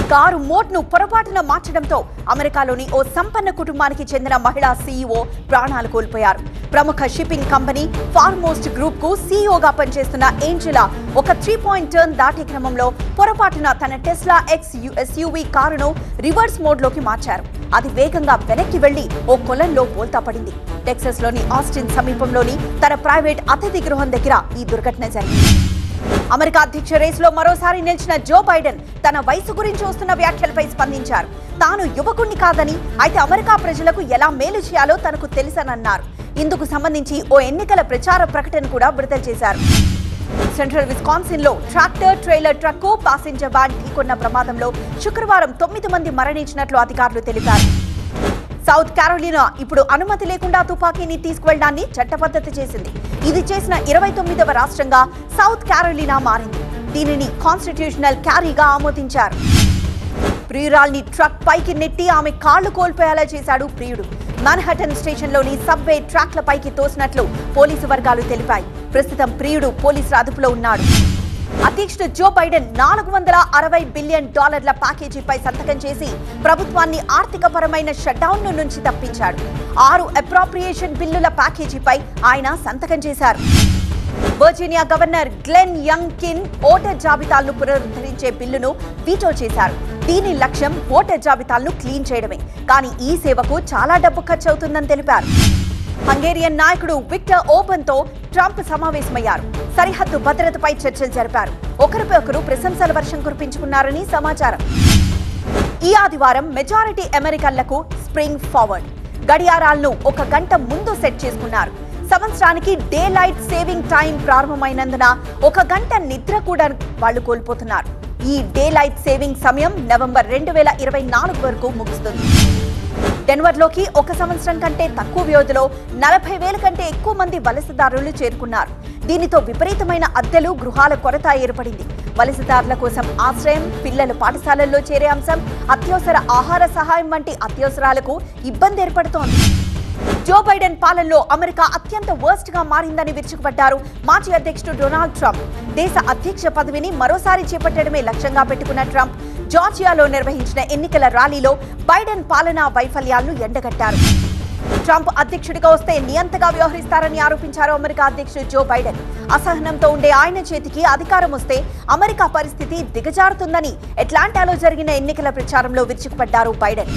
car మోట్ను పొరపాటున మార్చడంతో అమెరికాలోని ఓ సంపన్న కుటుంబానికి చెందిన మహిళా సీఈఓ ప్రాణాలు కోల్పోయారు ప్రముఖ షిప్పింగ్ కంపెనీ ఫార్మోస్ట్ గ్రూప్ కు సీఈఓగా పనిచేస్తున్న ఏంజెలా ఒక త్రీ పాయింట్ టర్న్ దాటే క్రమంలో పొరపాటున తన టెస్లా ఎక్స్ ఎస్యూవీ కారును రివర్స్ మోడ్లోకి మార్చారు అది వేగంగా వెనక్కి వెళ్లి ఓ కొలంలో బోల్తా పడింది టెక్సస్ లోని ఆస్టిన్ సమీపంలోని తన ప్రైవేట్ అతిథి గృహం దగ్గర ఈ దుర్ఘటన జరిగింది అమెరికా అధ్యక్ష రేసులో మరోసారి నిలిచిన జో బైడెన్ తన వయసు గురించి వస్తున్న వ్యాఖ్యలపై స్పందించారు తాను యువకుణ్ణి కాదని అయితే అమెరికా ప్రజలకు ఎలా మేలు చేయాలో తనకు తెలుసనన్నారు ఇందుకు సంబంధించి ఓ ఎన్నికల ప్రచార ప్రకటన కూడా విడుదల చేశారు సెంట్రల్ విస్కాన్సిన్ లో tractor trailer truck passenger van ఢీకొన్న ప్రమాదంలో శుక్రవారం తొమ్మిది మంది మరణించినట్లు అధికారులు తెలిపారు సౌత్ క్యారోలినా ఇప్పుడు అనుమతి లేకుండా తుపాకీని తీసుకువెళ్ళడాన్ని చట్టబద్ధత చేసింది ఇది చేసిన ఇరవై తొమ్మిదవ రాష్ట్రంగా సౌత్ క్యారోలినా మారింది దీనిని కాన్స్టిట్యూషనల్ క్యారీగా ఆమోదించారు ప్రియురాల్ని ట్రక్ పైకి నెట్టి ఆమె కాళ్లు కోల్పోయేలా చేశాడు ప్రియుడు మాన్హటన్ స్టేషన్లోని సబ్వే ట్రాక్ల పైకి తోసినట్లు పోలీసు వర్గాలు తెలిపాయి ప్రస్తుతం ప్రియుడు పోలీసుల అదుపులో ఉన్నాడు అధ్యక్షుడు జో బైడెన్ నాలుగు వందల అరవై బిలియన్ డాలర్ల ప్యాకేజీపై సంతకం చేసి ప్రభుత్వాన్ని ఆర్థికపరమైన షట్డౌన్ నుంచి తప్పించాడు ఆరు అప్రాప్రియేషన్ బిల్లుల ప్యాకేజీపై ఆయన సంతకం చేశారు Virginia governor Glenn Youngkin voter జాబితాలను పునరుద్ధరించే బిల్లును వీటో చేశారు దీని లక్ష్యం ఓటర్ జాబితాలను క్లీన్ చేయడమే కానీ ఈ సేవకు చాలా డబ్బు ఖర్చు అవుతుందని తెలిపారు హంగేరియన్ నాయకుడు విక్టర్ ఓబన్ తో ట్రంప్ సమావేశమయ్యారు సరిహద్దు భద్రతపై చర్చలు జరిపారు ఒకరిపై ఒకరు ప్రశంసల వర్షం కురిపించుకున్నారని సమాచారం ఈ ఆదివారం మెజారిటీ అమెరికన్లకు స్ప్రింగ్ ఫార్వర్డ్ గడియారాలను ఒక గంట ముందు సెట్ చేసుకున్నారు సంవత్సరానికి డే లైట్ సేవింగ్ టైం ప్రారంభమైనందున ఒక గంట నిద్ర కూడా వాళ్ళు కోల్పోతున్నారు ఈ డే లైట్ సేవింగ్ సమయం నవంబర్ రెండు వేల ఇరవై నాలుగు వరకు ముగుస్తుంది డెన్వర్లోకి ఒక సంవత్సరం కంటే తక్కువ వ్యవధిలో నలభై వేల కంటే ఎక్కువ మంది వలసదారులు చేరుకున్నారు దీనితో విపరీతమైన అద్దెలు గృహాల కొరత ఏర్పడింది వలసదారుల కోసం ఆశ్రయం పిల్లల పాఠశాలల్లో చేరే అంశం అత్యవసర ఆహార సహాయం వంటి అత్యవసరాలకు ఇబ్బంది ఏర్పడుతోంది జో బైడెన్ పాలనలో అమెరికా అత్యంత వర్స్ట్ గా మారిందని విరుచుకుపడ్డారు మాజీ అధ్యక్షుడు డొనాల్డ్ ట్రంప్ దేశ అధ్యక్ష పదవిని మరోసారి చేపట్టడమే లక్ష్యంగా పెట్టుకున్న ట్రంప్ జార్జియాలో నిర్వహించిన ఎన్నికల ర్యాలీలో బైడెన్ పాలనా వైఫల్యాలను ఎండగట్టారు ట్రంప్ అధ్యక్షుడిగా వస్తే నియంతగా వ్యవహరిస్తారని ఆరోపించారు అమెరికా అధ్యక్షుడు జో బైడెన్ అసహనంతో ఉండే ఆయన చేతికి అధికారం వస్తే అమెరికా పరిస్థితి దిగజారుతుందని అట్లాంటాలో జరిగిన ఎన్నికల ప్రచారంలో విరుచుకుపడ్డారు బైడెన్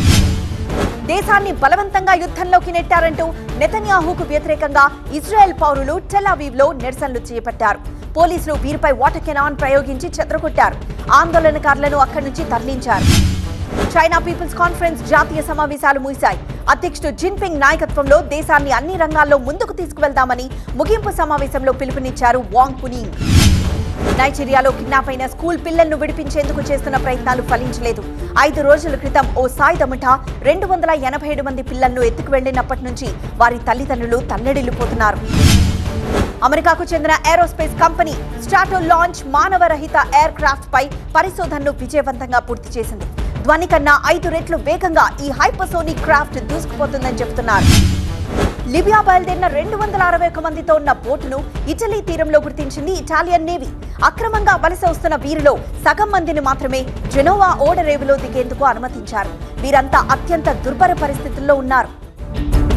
దేశాన్ని బలవంతంగా యుద్ధంలోకి నెట్టారంటూ నెతన్యాహుకు వ్యతిరేకంగా ఇజ్రాయెల్ పౌరులు టెల్ లో నిరసనలు చేపట్టారు పోలీసులు వీరిపై వాటర్ కెనాన్ ప్రయోగించి చెదరగొట్టారు ఆందోళనకారులను అక్కడి నుంచి తరలించారు చైనా పీపుల్స్ కాన్ఫరెన్స్ జాతీయ సమావేశాలు ముగిశాయి అధ్యక్షుడు జిన్పింగ్ నాయకత్వంలో దేశాన్ని అన్ని రంగాల్లో ముందుకు తీసుకువెళ్దామని ముగింపు సమావేశంలో పిలుపునిచ్చారు వాంగ్ పునింగ్ నైజీరియాలో కిడ్నాప్ అయిన స్కూల్ పిల్లలను విడిపించేందుకు చేస్తున్న ప్రయత్నాలు ఫలించలేదు ఐదు రోజుల క్రితం ఓ సాయుధ ముఠా రెండు వందల ఎనభై ఏడు మంది పిల్లలను ఎత్తుకు వెళ్లినప్పటి నుంచి వారి తల్లిదండ్రులు తల్లడిల్లిపోతున్నారు అమెరికాకు చెందిన ఏరోస్పేస్ కంపెనీ స్టాటో లాంచ్ మానవరహిత ఎయిర్ క్రాఫ్ట్ పై పరిశోధనను విజయవంతంగా పూర్తి చేసింది ధ్వని కన్నా ఐదు రెట్లు వేగంగా ఈ హైపర్సోనిక్ క్రాఫ్ట్ దూసుకుపోతుందని చెబుతున్నారు లిబియా బయలుదేరిన రెండు వందల అరవై ఒక్క మందితో ఉన్న బోటును ఇటలీ తీరంలో గుర్తించింది ఇటాలియన్ నేవీ అక్రమంగా వలస వస్తున్న వీరిలో సగం మందిని మాత్రమే జెనోవా ఓడరేవులో దిగేందుకు అనుమతించారు వీరంతా అత్యంత దుర్భర పరిస్థితుల్లో ఉన్నారు